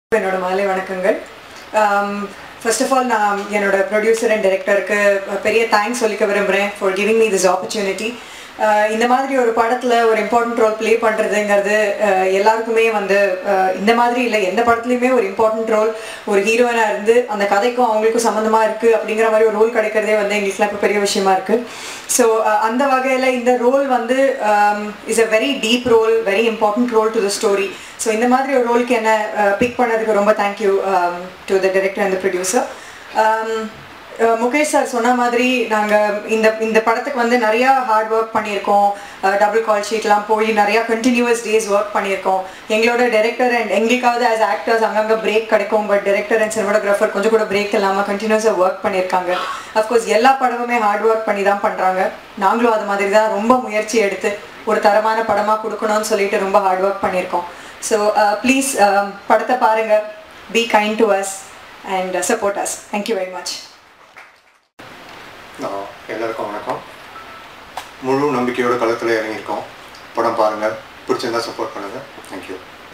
என்னோட மாலை வணக்கங்கள் ஃபர்ஸ்ட் ஆஃப் ஆல் நான் என்னோட ப்ரொடியூசர் அண்ட் டைரக்டருக்கு பெரிய தேங்க்ஸ் சொல்லிக்க விரும்புகிறேன் for giving me this opportunity இந்த மாதிரி ஒரு படத்தில் ஒரு இம்பார்ட்டன்ட் ரோல் ப்ளே பண்ணுறதுங்கிறது எல்லாருக்குமே வந்து அஹ், இந்த மாதிரி இல்லை எந்த படத்துலையுமே ஒரு இம்பார்ட்டன்ட் ரோல் ஒரு ஹீரோயினாக இருந்து அந்த கதைக்கும் அவங்களுக்கும் சம்மந்தமாக இருக்குது அப்படிங்கிற மாதிரி ஒரு ரோல் கிடைக்கிறதே வந்து எங்களுக்குலாம் இப்போ பெரிய விஷயமா இருக்குது ஸோ அந்த வகையில் இந்த ரோல் வந்து is a very deep role very important role to the story so இந்த மாதிரி ஒரு ரோலுக்கு என்ன பிக் பண்ணதுக்கு ரொம்ப thank you to the director and producer Mukesh sir சொன்ன மாதிரி நாங்கள் இந்த இந்த படத்துக்கு வந்து நிறையா ஹார்ட் ஒர்க் பண்ணியிருக்கோம் டபுள் கால் ஷீட்லாம் போய் நிறையா கண்டினியூஸ் டேஸ் ஒர்க் பண்ணியிருக்கோம் எங்களோட டைரக்டர் அண்ட் எங்களுக்காவது ஆஸ் ஆக்டர்ஸ் அங்கங்கே பிரேக் கிடைக்கும் பட் டைரக்டர் அண்ட் சினிமாட்டோகிராஃபர் கொஞ்சம் கூட பிரேக் இல்லாமல் கண்டினியூஸாக ஒர்க் பண்ணியிருக்காங்க அஃப்கோர்ஸ் எல்லா படமுமே ஹார்ட் ஒர்க் பண்ணி தான் பண்ணுறாங்க நாங்களும் அது மாதிரி தான் ரொம்ப முயற்சி எடுத்து ஒரு தரமான படமாக கொடுக்கணும்னு சொல்லிட்டு ரொம்ப ஹார்ட் ஒர்க் பண்ணியிருக்கோம் ஸோ ப்ளீஸ் படத்தை பாருங்கள் be kind to us and support us thank you very much நான் எல்லாருக்கும் வணக்கம் முழு நம்பிக்கையோட களத்தில் இறங்கியிருக்கோம் படம் பாருங்கள் பிடிச்சிருந்தா சப்போர்ட் பண்ணுங்கள் தேங்க்யூ